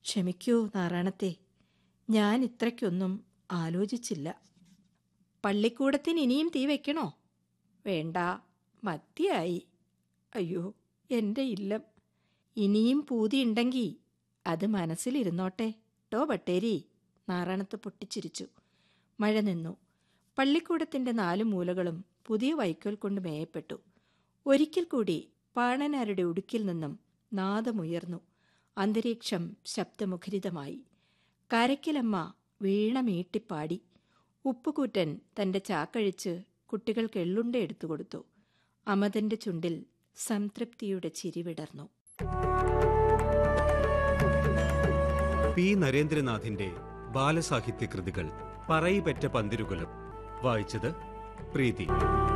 ക്ഷമിക്കൂ നാറാണത്തെ ഞാൻ ഇത്രയ്ക്കൊന്നും ആലോചിച്ചില്ല പള്ളിക്കൂടത്തിന് ഇനിയും തീ വെക്കണോ വേണ്ട മത്തിയായി അയ്യോ എൻ്റെ ഇല്ലം ഇനിയും പൂതിയുണ്ടെങ്കി അത് മനസ്സിലിരുന്നോട്ടെ ടോ ബട്ടേരി നാറാണത്ത് പൊട്ടിച്ചിരിച്ചു മഴ നിന്നു പള്ളിക്കൂടത്തിന്റെ നാലു മൂലകളും പുതിയ വൈക്കോൽ കൊണ്ട് മേയപ്പെട്ടു ഒരിക്കൽ കൂടി പാണനാരുടെ ഉടുക്കിൽ നിന്നും നാദമുയർന്നു അന്തരീക്ഷം ശബ്ദമുഖരിതമായി കരയ്ക്കലമ്മ വീണ മീട്ടിപ്പാടി ഉപ്പുകൂറ്റൻ തന്റെ ചാക്കഴിച്ച് കുട്ടികൾക്ക് എള്ളുണ്ട എടുത്തു കൊടുത്തു അമതന്റെ ചുണ്ടിൽ സംതൃപ്തിയുടെ ചിരി വിടർന്നു പി നരേന്ദ്രനാഥിന്റെ ബാലസാഹിത്യ കൃതികൾ പറയിപെറ്റ പന്തിരുകുലം വായിച്ചത് പ്രീതി